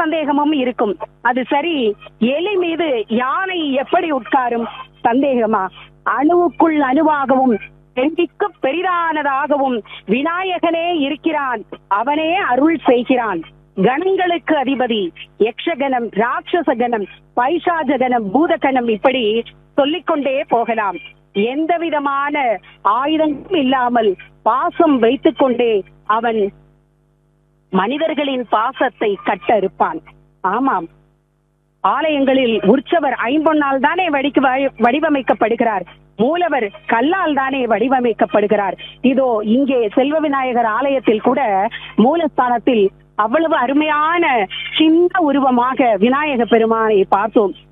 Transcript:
சந்தேகமும் இருக்கும் அது சரி எலி மீது யானை எப்படி உட்காரும் சந்தேகமா அணுவுக்குள் அணுவாகவும் பெண்டிக்கு பெரிதானதாகவும் விநாயகனே இருக்கிறான் அவனே அருள் செய்கிறான் கணங்களுக்கு அதிபதி யக்ஷகணம் ராட்சச கணம் பைசாஜ கணம் பூதகணம் இப்படி சொல்லிக்கொண்டே போகலாம் எந்த விதமான ஆயுதங்களும் இல்லாமல் பாசம் வைத்துக் கொண்டே அவன் மனிதர்களின் பாசத்தை கட்ட இருப்பான் ஆமாம் ஆலயங்களில் உற்சவர் ஐம்பொன்னால் தானே வடிக்க வடிவமைக்கப்படுகிறார் மூலவர் கல்லால் தானே வடிவமைக்கப்படுகிறார் இதோ இங்கே செல்வ விநாயகர் ஆலயத்தில் கூட மூலஸ்தானத்தில் அவ்வளவு அருமையான சின்ன உருவமாக விநாயக பெருமானை பார்த்தோம்